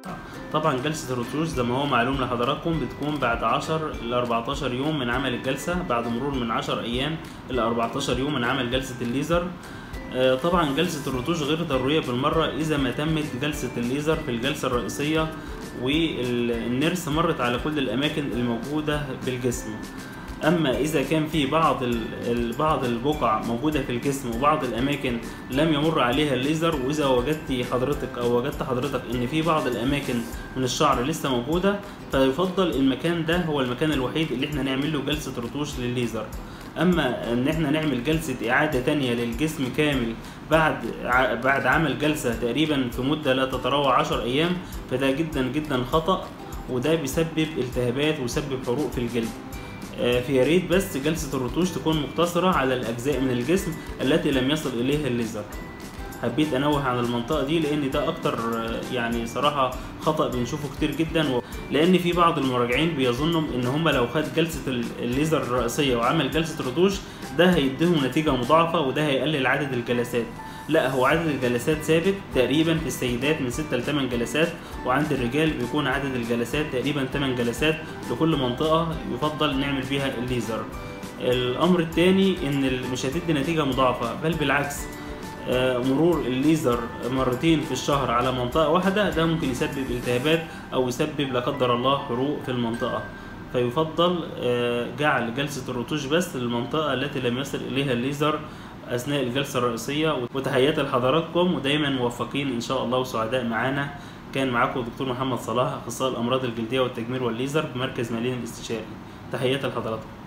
طبعا جلسة الرتوش زي ما هو معلوم لحضراتكم بتكون بعد 10 ل 14 يوم من عمل الجلسة بعد مرور من 10 أيام إلى 14 يوم من عمل جلسة الليزر آه، طبعا جلسة الرتوش غير ضرورية بالمرة إذا ما تمت جلسة الليزر في الجلسة الرئيسية والنرس مرت على كل الأماكن الموجودة بالجسم اما اذا كان في بعض ال- ال- بعض البقع موجوده في الجسم وبعض الاماكن لم يمر عليها الليزر واذا وجدت حضرتك او وجدت حضرتك ان في بعض الاماكن من الشعر لسه موجوده فيفضل المكان ده هو المكان الوحيد اللي احنا نعمل له جلسه رتوش للليزر اما ان احنا نعمل جلسه اعاده تانية للجسم كامل بعد ع- بعد عمل جلسه تقريبا في مده لا تتراوح 10 ايام فده جدا جدا خطا وده بيسبب التهابات ويسبب حروق في الجلد آه، فيا ريت بس جلسة الرتوش تكون مقتصرة على الأجزاء من الجسم التي لم يصل إليها الليزر حبيت أنوه عن المنطقة دي لأن ده أكتر آه، يعني صراحة خطأ بنشوفه كتير جدا و... لأن في بعض المراجعين بيظنوا إن هم لو خد جلسة ال- الليزر الرئيسية وعمل جلسة رتوش ده هيديهم نتيجة مضاعفة وده هيقلل عدد الجلسات لا هو عدد الجلسات ثابت تقريبا في السيدات من 6 ل 8 جلسات وعند الرجال بيكون عدد الجلسات تقريبا 8 جلسات لكل منطقة يفضل نعمل بيها الليزر الأمر الثاني إن ال- مش هتدي نتيجة مضاعفة بل بالعكس آه، مرور الليزر مرتين في الشهر على منطقة واحدة ده ممكن يسبب التهابات أو يسبب لا قدر الله حروق في المنطقة فيفضل آه، جعل جلسة الرتوش بس للمنطقة التي لم يصل إليها الليزر أثناء الجلسة الرئيسية وتحياتي لحضراتكم ودايما موفقين إن شاء الله وسعداء معانا كان معاكم دكتور محمد صلاح أخصائي الأمراض الجلدية والتجميل والليزر بمركز مالين الاستشاري تحياتي لحضراتكم